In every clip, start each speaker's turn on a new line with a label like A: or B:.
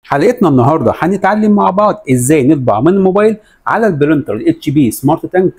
A: حلقتنا النهارده هنتعلم مع بعض ازاي نطبع من الموبايل على البرينتر الاتش بي سمارت تانك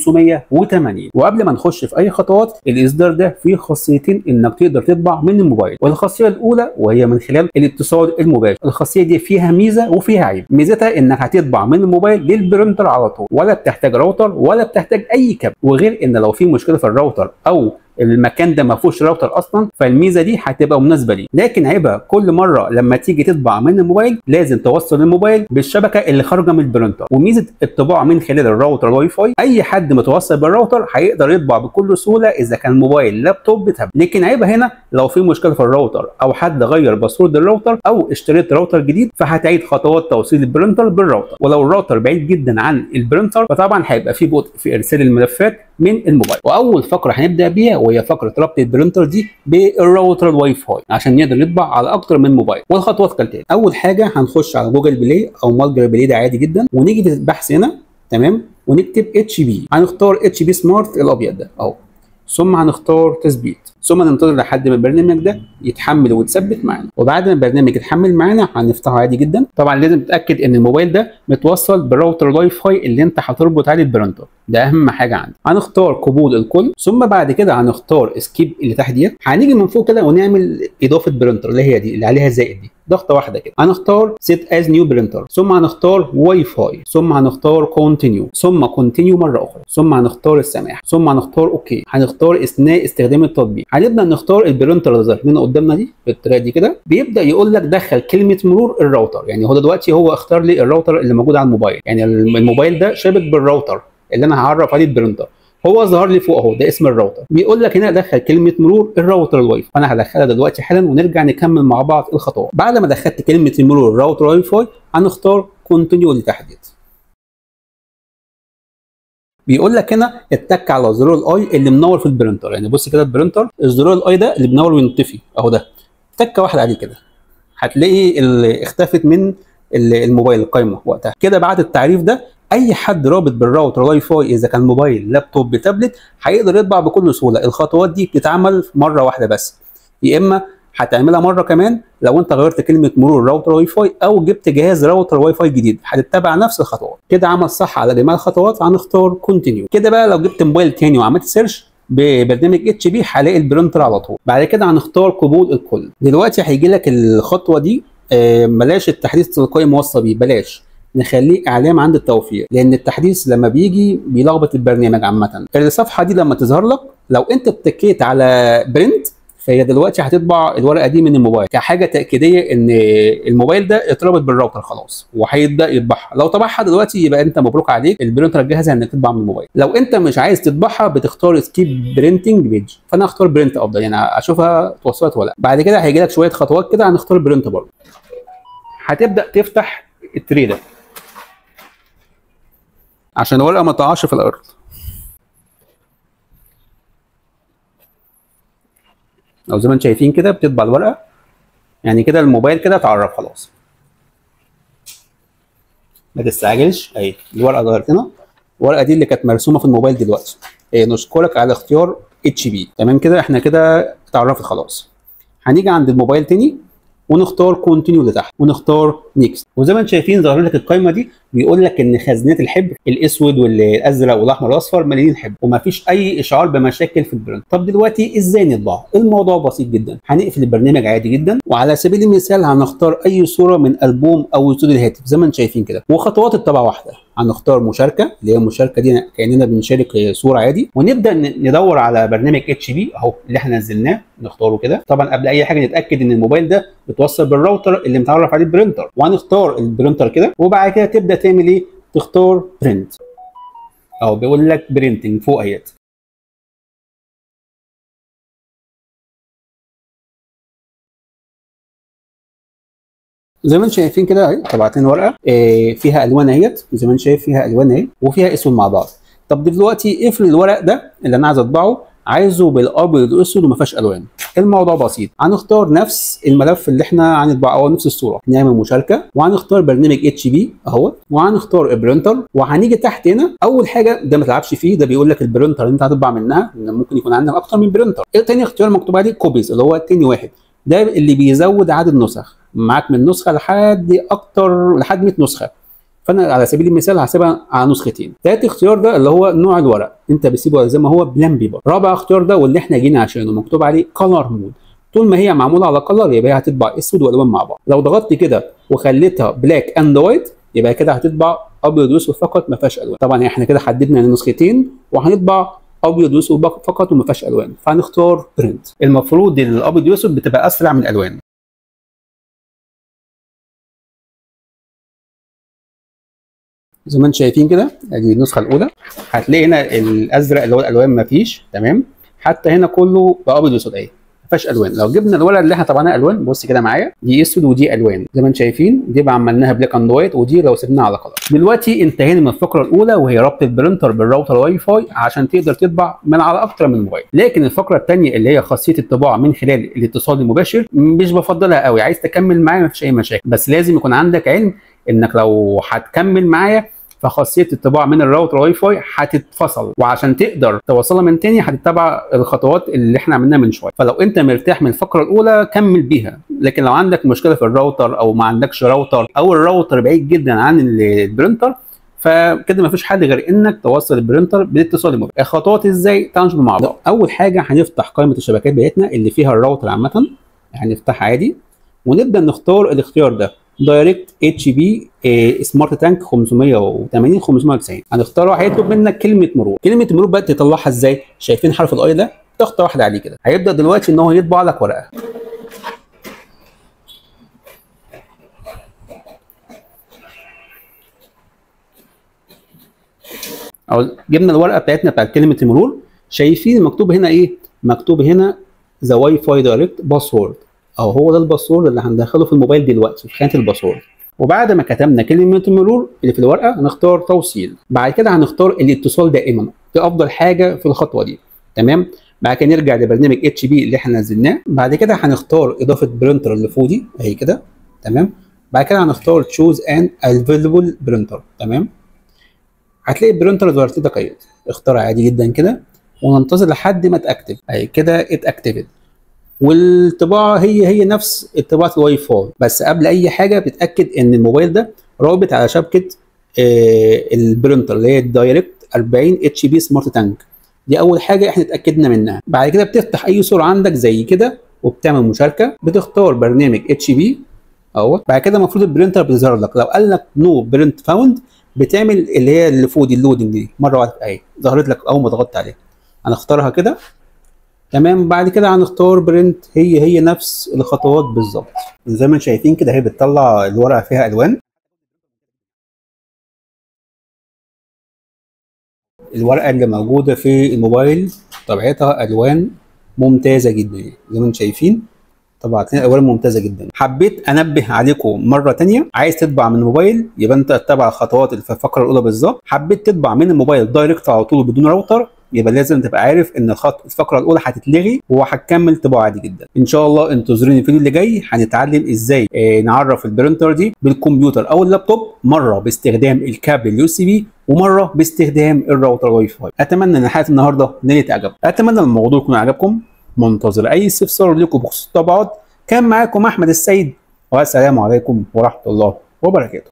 A: 580 وقبل ما نخش في اي خطوات الاصدار ده فيه خاصيتين انك تقدر تطبع من الموبايل والخاصيه الاولى وهي من خلال الاتصال المباشر الخاصيه دي فيها ميزه وفيها عيب ميزتها انك هتطبع من الموبايل للبرينتر على طول ولا بتحتاج راوتر ولا بتحتاج اي كابل وغير ان لو في مشكله في الراوتر او المكان ده ما فيهوش راوتر اصلا فالميزه دي هتبقى مناسبه ليك لكن عيبها كل مره لما تيجي تطبع من الموبايل لازم توصل الموبايل بالشبكه اللي خارجه من البرينتر وميزه الطباعه من خلال الراوتر الواي فاي اي حد متوصل بالراوتر هيقدر يطبع بكل سهوله اذا كان موبايل لابتوب تابلت لكن عيبها هنا لو في مشكله في الراوتر او حد غير باسورد الراوتر او اشتريت راوتر جديد فهتعيد خطوات توصيل البرينتر بالراوتر ولو الراوتر بعيد جدا عن البرينتر فطبعا هيبقى في بطء في ارسال الملفات من الموبايل واول فقره هنبدا بيها وهي فقره ربط البرينتر دي بالراوتر الواي فاي عشان نقدر نطبع على اكتر من موبايل والخطوات كالتالي اول حاجه هنخش على جوجل بلاي او متجر بلاي ده عادي جدا ونيجي في البحث هنا تمام ونكتب اتش بي هنختار اتش بي سمارت الابيض ده اهو ثم هنختار تثبيت ثم ننتظر لحد ما البرنامج ده يتحمل ويتثبت معانا وبعد ما البرنامج يتحمل معانا هنفتحه عادي جدا طبعا لازم تتاكد ان الموبايل ده متوصل بالراوتر الواي فاي اللي انت هتربط عليه البرينتر ده اهم حاجه عندي هنختار قبول الكل ثم بعد كده هنختار اسكيب اللي تحت ديت هنيجي من فوق كده ونعمل اضافه برينتر اللي هي دي اللي عليها زائد دي ضغطه واحده كده هنختار سيت از نيو برينتر ثم هنختار واي فاي ثم هنختار كونتينيو ثم كونتينيو مره اخرى ثم هنختار السماح ثم هنختار اوكي هنختار اثناء استخدام التطبيق هنبدا نختار البرينتر اللي ظاهر لنا قدامنا دي بالطريقه دي كده بيبدا يقول لك دخل كلمه مرور الراوتر يعني هو دلوقتي هو اختار لي الراوتر اللي موجود على الموبايل يعني الموبايل ده شابك بالراوتر اللي انا هعرف عليه البرينتر هو ظهر لي فوق اهو ده اسم الراوتر بيقول لك هنا دخل كلمه مرور الراوتر الواي فاي انا هدخلها دلوقتي حالا ونرجع نكمل مع بعض الخطوات بعد ما دخلت كلمه المرور الراوتر الواي فاي هنختار كونتينيو لتحديد بيقول لك هنا اتك على زرار الاي اللي منور في البرينتر يعني بص كده البرينتر الزرار الاي ده اللي بينور وينطفي اهو ده تكه واحده عليه كده هتلاقي اللي اختفت من الموبايل القايمه وقتها كده بعد التعريف ده اي حد رابط بالراوتر واي فاي اذا كان موبايل لابتوب تابلت هيقدر يطبع بكل سهوله الخطوات دي بتتعمل مره واحده بس يا اما هتعملها مره كمان لو انت غيرت كلمه مرور راوتر واي فاي او جبت جهاز راوتر واي فاي جديد هتتبع نفس الخطوات كده عمل صح على جميع الخطوات هنختار كونتينيو كده بقى لو جبت موبايل تاني وعملت سيرش ببرنامج اتش بي هلاقي البرينتر على طول بعد كده هنختار قبول الكل دلوقتي هيجي لك الخطوه دي بلاش التحديث التلقائي موصى بيه بلاش نخليه اعلام عند التوفير لان التحديث لما بيجي بيلخبط البرنامج عامه الصفحه دي لما تظهر لك لو انت اتكيت على برنت فهي دلوقتي هتطبع الورقه دي من الموبايل كحاجه تاكيديه ان الموبايل ده اتربط بالراوتر خلاص وهيبدا يطبعها لو طبعها دلوقتي يبقى انت مبروك عليك البرينتر جاهزه انك تطبع من الموبايل لو انت مش عايز تطبعها بتختار سكيب برينتنج بيج فانا هختار برنت افضل يعني اشوفها توصلت ولا لا بعد كده هيجي لك شويه خطوات كده هنختار برنت برضه هتبدا تفتح التري ده عشان الورقه ما تقعش في الارض او زي ما انتم شايفين كده بتطبع الورقه يعني كده الموبايل كده اتعرف خلاص ما تستعجلش اهي الورقه ظهرت هنا الورقه دي اللي كانت مرسومه في الموبايل دلوقتي إيه نشكرك على اختيار اتش بي تمام كده احنا كده اتعرفت خلاص هنيجي عند الموبايل تاني ونختار كونتينيو لتحت ونختار نيكست وزي ما انتم شايفين ظاهر لك القائمه دي بيقول لك ان خزنات الحبر الاسود والازرق والاحمر والاصفر مليانين حبر ومفيش اي اشعار بمشاكل في البرنت طب دلوقتي ازاي نطبعه الموضوع بسيط جدا هنقفل البرنامج عادي جدا وعلى سبيل المثال هنختار اي صوره من البوم او صوره الهاتف زي ما انتم شايفين كده وخطوات الطبعه واحده هنختار مشاركه اللي هي المشاركه دي كاننا بنشارك صوره عادي ونبدا ندور على برنامج اتش بي اهو اللي احنا نزلناه نختاره كده طبعا قبل اي حاجه نتاكد ان الموبايل ده متوصل بالراوتر اللي متعرف عليه البرينتر وهنختار البرينتر كده وبعد كده تبدا تعمل ايه تختار برنت اهو بيقول لك برينتنج فوق اهيت زي ما انتم شايفين كده اهي طبعتين ورقه اه فيها الوان اهيت زي ما انت شايف فيها الوان اهي وفيها اسود مع بعض طب دلوقتي اقفل الورق ده اللي انا عايز اطبعه عايزه بالابيض والاسود وما فيهاش الوان الموضوع بسيط هنختار نفس الملف اللي احنا هنطبعه او نفس الصوره نعمل مشاركه وهنختار برنامج اتش بي اهو وهنختار البرينتر وهنيجي تحت هنا اول حاجه ده ما تلعبش فيه ده بيقول لك البرينتر اللي انت هتطبع منها ان ممكن يكون عندك اكتر من برينتر تاني اختيار مكتوب عليه كوبيز اللي هو تاني واحد ده اللي بيزود عدد النسخ معاك من نسخه لحد اكتر لحد 100 نسخه فانا على سبيل المثال هسيبها على نسختين تالت اختيار ده اللي هو نوع الورق انت بتسيبه زي ما هو بلان بيبر رابع اختيار ده واللي احنا جينا عشانه مكتوب عليه كلر مود طول ما هي معموله على كلر يبقى هي هتطبع اسود والوان مع بعض لو ضغطت كده وخليتها بلاك اند وايت يبقى كده هتطبع ابيض واسود فقط ما فيهاش الوان طبعا احنا كده حددنا النسختين وهنطبع ابيض واسود فقط وما فيهاش الوان فهنختار برنت المفروض الابيض واسود بتبقى اسرع من الالوان زي ما انتم شايفين كده ادي النسخه الاولى هتلاقي هنا الازرق اللي هو الالوان ما فيش تمام حتى هنا كله بقى ابيض واسود اهي ما فيهاش الوان لو جبنا الورقه اللي احنا طبعناها الوان بص كده معايا دي اسود ودي الوان زي ما انتم شايفين دي بقى عملناها بلاك اند وايت ودي لو سيبناها على كلر دلوقتي انتهينا من الفقره الاولى وهي ربط البرينتر بالراوتر واي فاي عشان تقدر تطبع من على اكتر من موبايل لكن الفقره الثانيه اللي هي خاصيه الطباعه من خلال الاتصال المباشر مش بفضلها قوي عايز تكمل معايا ما فيش اي مشاكل بس لازم يكون عندك علم انك لو هتكمل معايا فخاصيه الطباعه من الراوتر واي فاي هتتفصل وعشان تقدر توصلها من تاني هتتبع الخطوات اللي احنا عملناها من شويه فلو انت مرتاح من الفقره الاولى كمل بيها لكن لو عندك مشكله في الراوتر او ما عندكش راوتر او الراوتر بعيد جدا عن البرينتر فكده مفيش حل غير انك توصل البرينتر بالاتصال المباشر الخطوات ازاي تعال نشوف مع بعض اول حاجه هنفتح قائمه الشبكات بتاعتنا اللي فيها الراوتر عامه هنفتحها عادي ونبدا نختار الاختيار ده دايركت اتش بي سمارت تانك 580 590 هنختاره هيطلب منك كلمه مرور كلمه المرور بقى تطلعها ازاي شايفين حرف الاي ده ضغطه واحده عليه كده هيبدا دلوقتي ان هو يطبع لك ورقه او جبنا الورقه بتاعتنا بتاعت كلمه المرور شايفين مكتوب هنا ايه مكتوب هنا ذا واي فاي دايركت باسورد او هو ده الباسورد اللي هندخله في الموبايل دلوقتي في خانه الباسورد وبعد ما كتبنا كلمه المرور اللي في الورقه هنختار توصيل بعد كده هنختار الاتصال دائما دي افضل حاجه في الخطوه دي تمام بعد كده نرجع لبرنامج اتش بي اللي احنا نزلناه بعد كده هنختار اضافه برينتر اللي فوق دي اهي كده تمام بعد كده هنختار تشوز ان افيلبل برينتر تمام هتلاقي البرينتر ظهرت لك اهي اختارها عادي جدا كده وننتظر لحد ما تاكتف اهي كده اتاكتفت والطباعه هي هي نفس طباعه الواي فاي بس قبل اي حاجه بتاكد ان الموبايل ده رابط على شبكه آه البرينتر اللي هي الدايركت 40 اتش بي سمارت تانك دي اول حاجه احنا اتاكدنا منها بعد كده بتفتح اي صوره عندك زي كده وبتعمل مشاركه بتختار برنامج اتش بي اهو بعد كده المفروض البرينتر بيظهر لك لو قال لك نو برنت فاوند بتعمل اللي هي اللي فوق دي اللودنج دي مره واحده اهي ظهرت لك اول ما ضغطت عليها هنختارها كده تمام بعد كده هنختار برنت هي هي نفس الخطوات بالظبط زي ما شايفين كده هي بتطلع الورقه فيها الوان الورقه اللي موجوده في الموبايل طبيعتها الوان ممتازه جدا زي ما انتم شايفين طبعت لنا الوان ممتازه جدا حبيت انبه عليكم مره تانية عايز تطبع من الموبايل يبقى انت تتبع الخطوات اللي في الفقره الاولى بالظبط حبيت تطبع من الموبايل دايركت على طول بدون راوتر يبقى لازم تبقى عارف ان الخط الفقره الاولى هتتلغي وهتكمل طباعه عادي جدا ان شاء الله انتظروني الفيديو اللي جاي هنتعلم ازاي آه نعرف البرينتر دي بالكمبيوتر او اللابتوب مره باستخدام الكابل اليو سي بي ومره باستخدام الراوتر واي فاي اتمنى ان حلقه النهارده نالت اعجابكم اتمنى الموضوع يكون عجبكم منتظر اي استفسار لكم بخصوص الطبعات كان معاكم احمد السيد والسلام عليكم ورحمه الله وبركاته